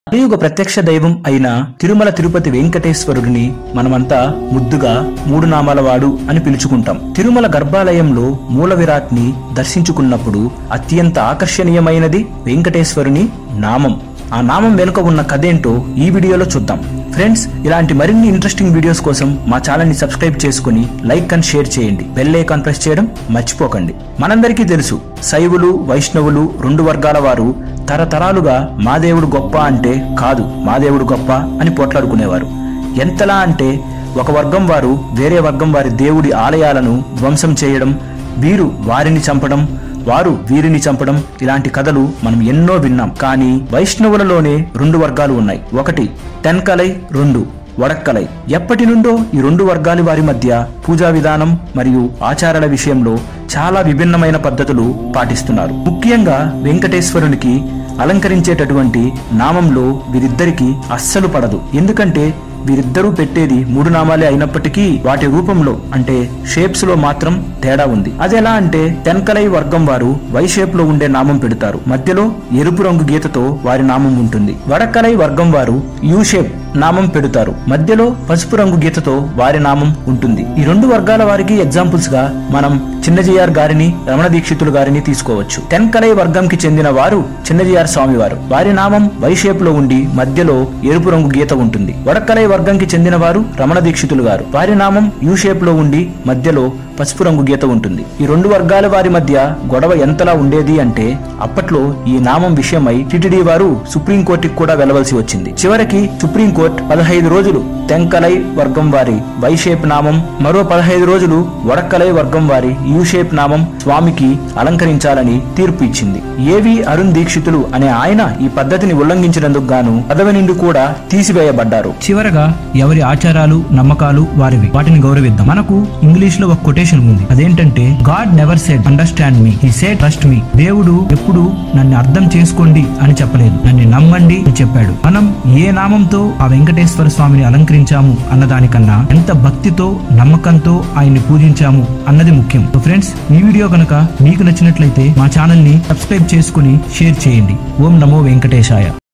కలియుగ ప్రత్యక్ష దైవం అయిన తిరుమల తిరుపతి వెంకటేశ్వరుడిని మనమంతా ముద్దుగా మూడు నామాల వాడు అని పిలుచుకుంటాం తిరుమల గర్భాలయంలో మూల విరాట్ని దర్శించుకున్నప్పుడు అత్యంత ఆకర్షణీయమైనది వెంకటేశ్వరుని నామం ఆ నామం వెనుక ఉన్న కథేంటో ఈ వీడియోలో చూద్దాం ఫ్రెండ్స్ ఇలాంటి మరిన్ని ఇంట్రెస్టింగ్ వీడియోస్ కోసం మా ఛానల్ ని సబ్స్క్రైబ్ చేసుకుని లైక్ అండ్ షేర్ చేయండి బెల్ ఐకాన్ ప్రెస్ చేయడం మర్చిపోకండి మనందరికీ తెలుసు శైవులు వైష్ణవులు రెండు వర్గాల వారు తరతరాలుగా మా దేవుడు గొప్ప అంటే కాదు మా దేవుడు గొప్ప అని పోట్లాడుకునేవారు ఎంతలా అంటే ఒక వర్గం వారు వేరే వర్గం వారి దేవుడి ఆలయాలను ధ్వంసం చేయడం వీరు వారిని చంపడం వారు వీరిని చంపడం ఇలాంటి కథలు మనం ఎన్నో విన్నాం కానీ వైష్ణవులలోనే రెండు వర్గాలు ఉన్నాయి ఒకటి తెన్కలై రెండు వడక్కలై ఎప్పటి నుండో ఈ రెండు వర్గాల వారి మధ్య పూజా విధానం మరియు ఆచారాల విషయంలో చాలా విభిన్నమైన పద్ధతులు పాటిస్తున్నారు ముఖ్యంగా వెంకటేశ్వరునికి అలంకరించేటటువంటి నామంలో వీరిద్దరికి అస్సలు పడదు ఎందుకంటే వీరిద్దరూ పెట్టేది మూడు నామాలే అయినప్పటికీ వాటి రూపంలో అంటే షేప్స్ లో మాత్రం తేడా ఉంది అదెలా అంటే తెన్కలై వర్గం వారు వై షేప్ లో ఉండే నామం పెడతారు మధ్యలో ఎరుపు రంగు గీతతో వారి నామం ఉంటుంది వడకలై వర్గం వారు యూ షేప్ నామం పెడతారు మధ్యలో పసుపు రంగు గీతతో వారి నామం ఉంటుంది ఈ రెండు వర్గాల వారికి ఎగ్జాంపుల్స్ గా మనం చిన్నజీఆర్ గారిని రమణ దీక్షితులు గారిని తీసుకోవచ్చు తెన్కలై వర్గంకి చెందిన వారు చిన్నజీఆర్ స్వామి వారు వారి నామం వై షేప్ లో ఉండి మధ్యలో ఎరుపు రంగు గీత ఉంటుంది వడకలై వర్గంకి చెందిన వారు రమణ దీక్షితులు గారు వారి నామం యూ షేప్ లో ఉండి మధ్యలో పసుపు రంగు గీత ఉంటుంది ఈ రెండు వర్గాల వారి మధ్య గొడవ ఎంతలా ఉండేది అంటే అప్పట్లో ఈ నామం విషయమై టిటిడి వారు సుప్రీంకోర్టుకి కూడా వెళ్లవలసి వచ్చింది చివరికి సుప్రీంకోర్టు పదహైదు రోజులు తెంకలై వర్గం వారి వై షేప్ నామం మరో పదహైదు రోజులు వడక్కలై వర్గం వారి యూ షేప్ నామం స్వామికి అలంకరించాలని తీర్పు ఇచ్చింది ఏవి అరుణ్ దీక్షితులు అనే ఆయన ఈ పద్ధతిని ఉల్లంఘించినందుకు గాను పదవి నుండి కూడా తీసివేయబడ్డారు చివరగా ఎవరి ఆచారాలు నమ్మకాలు వారివి వాటిని గౌరవిద్దాం మనకు ఇంగ్లీష్ లో ఒక కొటేషన్ ఉంది అదేంటంటే God never said understand me he said trust me దేవుడు ఎప్పుడు నన్ను అర్థం చేసుకోండి అని చెప్పలేదు నన్ను నమ్మండి అని చెప్పాడు మనం ఏ నామంతో ఆ వెంకటేశ్వర స్వామిని అలంకరించాము అన్నదానికన్నా ఎంత భక్తితో నమ్మకంతో ఆయన్ని పూజించాము అన్నది ముఖ్యం ఫ్రెండ్స్ ఈ వీడియో కనుక మీకు నచ్చినట్లయితే మా ఛానల్ ని సబ్స్క్రైబ్ చేసుకుని షేర్ చేయండి ఓం నమో వెంకటేశాయ